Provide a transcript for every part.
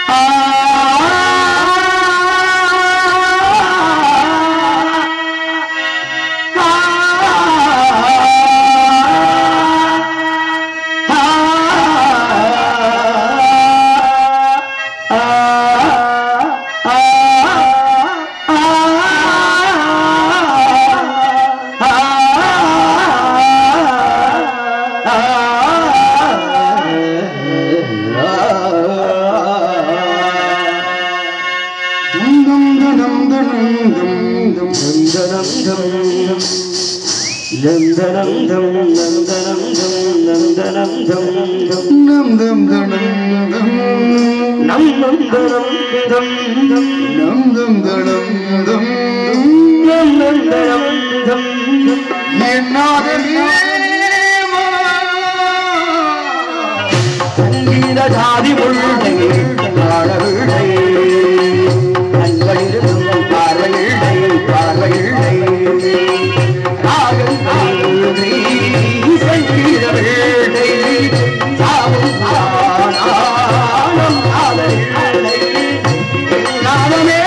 நந்தனந்தம் நந்தனந்தம் நந்தனந்தம் நம் தம் தடம் தம் நம் நந்தனந்தம் நம் தம் தடம் தம் நம் நந்தனந்தம் என்னாகவே சங்கீத ஜாதி முள்ளை பாடவில்லை கண்களிலும் பார்வையில்லை பார்வையில்லை ராகம் கல்வி சங்கீத வேட்டை சாவும் ஆனாலும் காதலில்லை நாதமே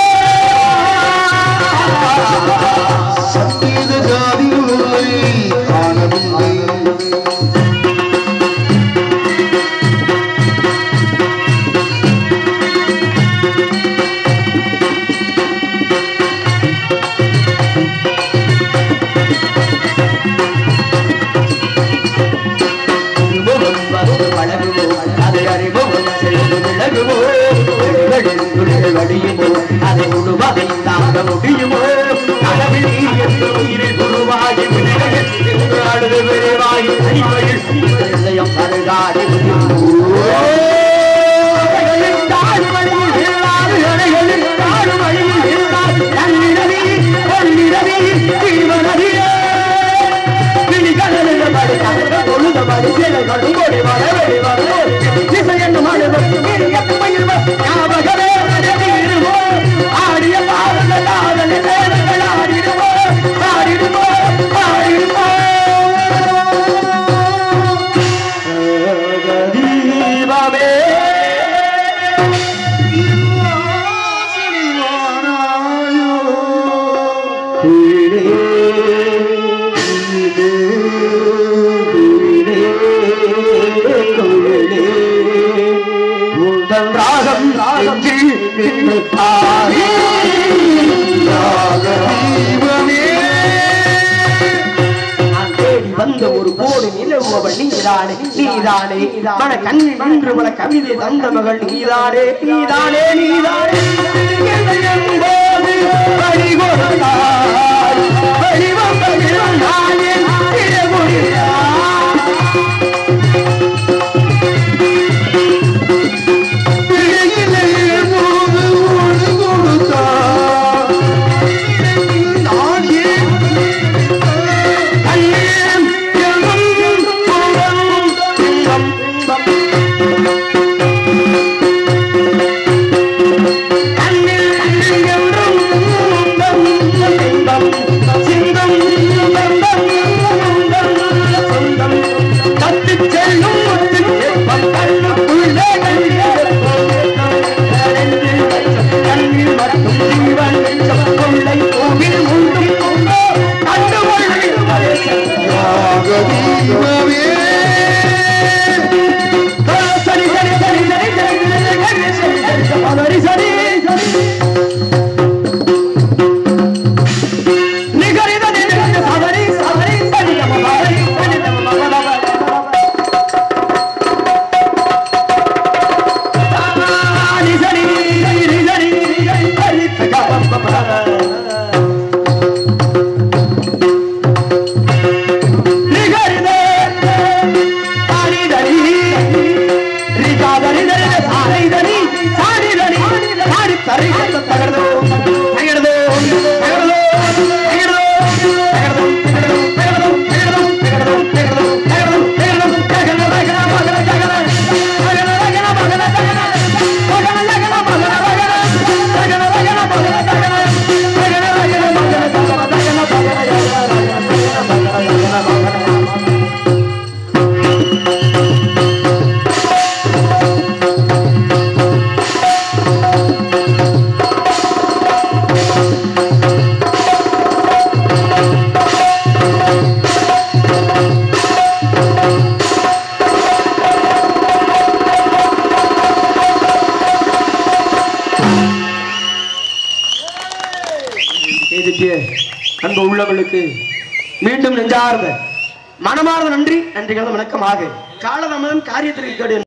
சங்கீத ஜாதி உங்களை காணவில்லை திருமுகம் வந்து பழகுமோ அதை அறிமுகம் செய்து விலகுமோ வெளிகளில் துளிகள் வடியுமோ அதை முழுவதை தாங்க முடியுமோ கடவில் நீ என்று உயிரில் குருவாகி விலகில் அழுது விரைவாகி அடிமையில் இதயம் அருகாடி ஆடிய பாடல்கள் ஆடல் வேதங்கள் ஆடிடுமோ ஆடிடுமோ ஆடிடுமோ தீபமே குயிலே குயிலே குயிலே உந்தன் ராகம் ராகத்தில் நின்று பாடி நான் தேடி வந்த ஒரு கோடி நிலவுவள் நீதானே நீதானே மன கண்ணில் நின்று பல கவிதை தந்த மகள் நீதானே நீதானே நீதானே போது வழி கொடுத்தாய் வழிவந்ததிலும் நான் என் திருமுடியா கண்ணீர் எங்கும் புறம் இன்பம் இன்பம் கண்ணில் என்றும் இன்பம் இன்பம் பேசிய அன்பு உள்ளவர்களுக்கு மீண்டும் நெஞ்சார்ந்த மனமார்ந்த நன்றி நன்றி கலந்த வணக்கமாக காலதாமதம் காரியத்திற்கு கேடு